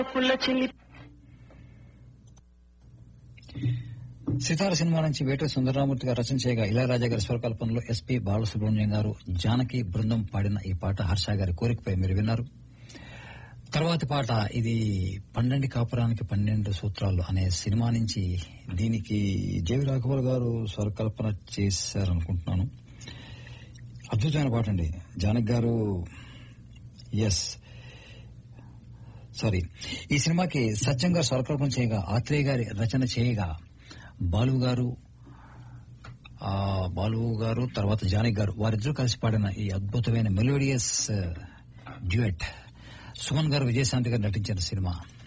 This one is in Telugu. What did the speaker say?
పుల్ల చిల్లి సితార సినిమా నుంచి వేట సుందరరామూర్తి గారు రచన చేయగా ఇళయరాజా గారి స్వరకల్పనలో ఎస్పీ బాలసుబ్రహ్మణ్యం గారు జానకి బృందం పాడిన ఈ పాట హర్ష గారి కోరికపై మీరు విన్నారు తర్వాతి పాట ఇది పన్నెండు కాపురానికి పన్నెండు సూత్రాలు అనే సినిమా నుంచి దీనికి జేవి రాఘవల్ గారు స్వరకల్పన చేశారనుకుంటున్నాను అద్భుతమైన పాట అండి జానక్ గారు ఎస్ సారీ ఈ సినిమాకి సత్యం గారు స్వరకల్పన చేయగా ఆత్రేయ గారి రచన చేయగా బాలు గారు ఆ బాలు గారు తర్వాత జానక్ గారు వారిద్దరూ కలిసి పాడిన ఈ అద్భుతమైన మెలోడియస్ డ్యూయట్ సుమన్ గారు విజయశాంతి గారు నటించిన సినిమా